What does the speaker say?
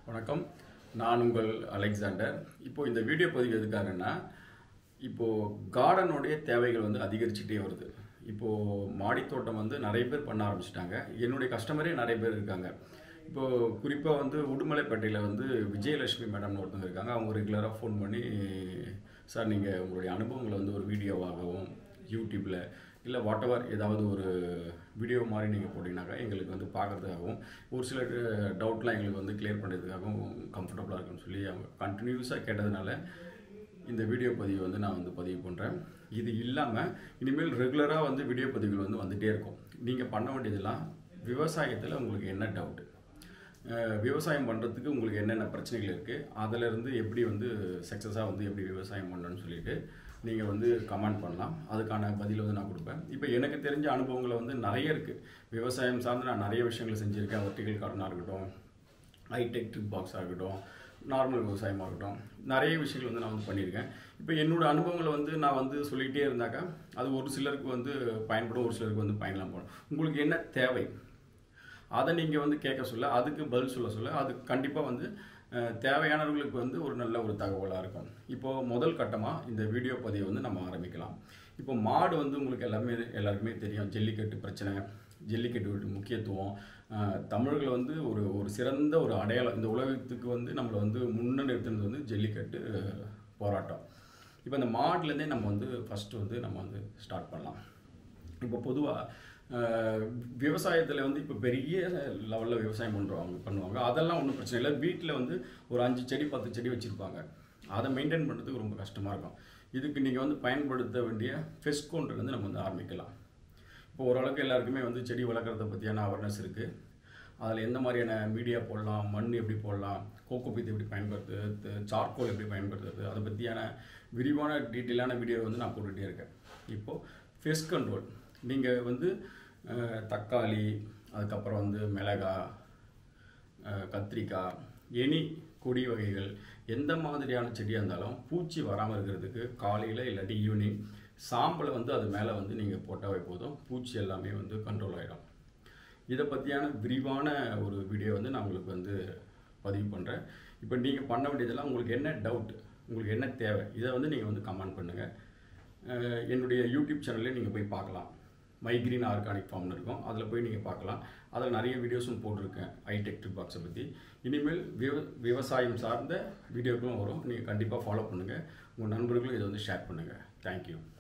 வணக்கம் நான் உங்கள் அலெக்சாண்டர் இப்போ இந்த வீடியோ பதிவு எதுக்காகன்னா இப்போ கார்டனுடைய தேவைகள் வந்து அதிகரிச்சுட்டே வருது இப்போ மாடித்தோட்டம் வந்து நிறைய பேர் பண்ண ஆரம்பிச்சிட்டாங்க என்னுடைய கஸ்டமரே நிறைய பேர் இருக்காங்க இப்போ குறிப்பாக வந்து உடுமலைப்பேட்டையில் வந்து விஜயலட்சுமி மேடம்னு ஒருத்தவங்க இருக்காங்க அவங்க ரெகுலராக ஃபோன் பண்ணி சார் நீங்கள் உங்களுடைய அனுபவங்களை வந்து ஒரு வீடியோவாகவும் யூடியூப்பில் இல்லை வாட் எவர் ஏதாவது ஒரு வீடியோ மாதிரி நீங்கள் போட்டிங்கனாக்கா எங்களுக்கு வந்து பார்க்குறதுக்காகவும் ஒரு சில டவுட்லாம் எங்களுக்கு வந்து கிளியர் பண்ணுறதுக்காகவும் கம்ஃபர்டபுளாக இருக்குன்னு சொல்லி அவங்க கண்டினியூஸாக கேட்டதுனால இந்த வீடியோ பதிவு வந்து நான் வந்து பதிவு பண்ணுறேன் இது இல்லாமல் இனிமேல் ரெகுலராக வந்து வீடியோ பதிவுகள் வந்து வந்துகிட்டே இருக்கும் நீங்கள் பண்ண வேண்டியதெல்லாம் விவசாயத்தில் உங்களுக்கு என்ன டவுட்டு விவசாயம் பண்ணுறதுக்கு உங்களுக்கு என்னென்ன பிரச்சனைகள் இருக்குது அதிலிருந்து எப்படி வந்து சக்ஸஸாக வந்து எப்படி விவசாயம் பண்ணணும்னு சொல்லிட்டு நீங்கள் வந்து கமெண்ட் பண்ணலாம் அதுக்கான பதில் வந்து நான் கொடுப்பேன் இப்போ எனக்கு தெரிஞ்ச அனுபவங்களை வந்து நிறைய இருக்குது விவசாயம் சார்ந்து நான் நிறைய விஷயங்களை செஞ்சுருக்கேன் வெர்டிகல் கார்டனாக இருக்கட்டும் ஹைடெக் ட்ரிப் பாக்ஸாக இருக்கட்டும் நார்மல் விவசாயமாக இருக்கட்டும் நிறைய விஷயங்கள் வந்து நான் வந்து பண்ணியிருக்கேன் இப்போ என்னோட அனுபவங்களை வந்து நான் வந்து சொல்லிகிட்டே இருந்தாக்கா அது ஒரு சிலருக்கு வந்து பயன்படும் ஒரு சிலருக்கு வந்து பயனில்லாம போடும் உங்களுக்கு என்ன தேவை அதை நீங்கள் வந்து கேட்க சொல்ல அதுக்கு பதில் சொல்ல சொல்ல அது கண்டிப்பாக வந்து அஹ், தேவையானவர்களுக்கு வந்து ஒரு நல்ல ஒரு தகவலாக இருக்கும் இப்போது முதல் கட்டமாக இந்த வீடியோ பதிவை வந்து நம்ம ஆரம்பிக்கலாம் இப்போ மாடு வந்து உங்களுக்கு எல்லாமே எல்லாருக்குமே தெரியும் ஜல்லிக்கட்டு பிரச்சனை ஜல்லிக்கட்டு முக்கியத்துவம் அஹ், தமிழர்கள் வந்து ஒரு ஒரு சிறந்த ஒரு அடையாளம் இந்த உலகத்துக்கு வந்து நம்மளை வந்து முன்ன நிறுத்தினது வந்து ஜல்லிக்கட்டு அஹ், போராட்டம் இப்போ இந்த மாடுலேருந்தே நம்ம வந்து ஃபஸ்ட்டு வந்து நம்ம வந்து ஸ்டார்ட் பண்ணலாம் இப்போ பொதுவாக விவசாயத்தில் வந்து இப்போ பெரிய லெவலில் விவசாயம் பண்ணுறவங்க பண்ணுவாங்க அதெல்லாம் ஒன்றும் பிரச்சனை இல்லை வீட்டில் வந்து ஒரு அஞ்சு செடி பத்து செடி வச்சுருப்பாங்க அதை மெயின்டைன் பண்ணுறதுக்கு ரொம்ப கஷ்டமாக இருக்கும் இதுக்கு நீங்கள் வந்து பயன்படுத்த வேண்டிய ஃபெஸ்கோன்றது நம்ம வந்து ஆரம்பிக்கலாம் இப்போ ஓரளவுக்கு எல்லாருக்குமே வந்து செடி வளர்க்குறத பற்றியான அவேர்னஸ் இருக்குது அதில் எந்த மாதிரியான மீடியா போடலாம் மண் எப்படி போடலாம் கோகோ பீத் எப்படி பயன்படுத்துறது சார்கோல் எப்படி பயன்படுத்துறது அதை பற்றியான விரிவான டீட்டெயிலான வீடியோ வந்து நான் போட்டுகிட்டே இருக்கேன் இப்போது ஃபெஸ் கண்ட்ரோல் நீங்கள் வந்து அஹ், தக்காளி அதுக்கப்புறம் வந்து மிளகாய் அஹ், கத்திரிக்காய் எனி கொடி வகைகள் எந்த மாதிரியான செடியாக இருந்தாலும் பூச்சி வராமல் இருக்கிறதுக்கு காலையில் இல்லாட்டி ஈவினிங் சாம்பலை வந்து அது மேலே வந்து நீங்கள் போட்டாவே போதும் பூச்சி எல்லாமே வந்து கண்ட்ரோல் ஆகிடும் இதை பற்றியான விரிவான ஒரு வீடியோ வந்து நான் உங்களுக்கு வந்து பதிவு பண்ணுறேன் இப்போ நீங்கள் பண்ண வேண்டியதெல்லாம் உங்களுக்கு என்ன டவுட் உங்களுக்கு என்ன தேவை இதை வந்து நீங்கள் வந்து கமெண்ட் பண்ணுங்கள் அஹ் என்னுடைய யூடியூப் சேனல்லே நீங்கள் போய் பார்க்கலாம் மைக்ரீன் ஆர்கானிக் ஃபார்ம்னு இருக்கும் அதில் போய் நீங்கள் பார்க்கலாம் அதில் நிறைய வீடியோஸும் போட்டிருக்கேன் ஐடெக் ட்ரிப் பாக்ஸை பற்றி இனிமேல் விவ விவசாயம் சார்ந்த வீடியோக்களும் வரும் நீங்கள் கண்டிப்பாக ஃபாலோ பண்ணுங்கள் உங்கள் நண்பர்களும் இதை வந்து ஷேர் பண்ணுங்கள் தேங்க்யூ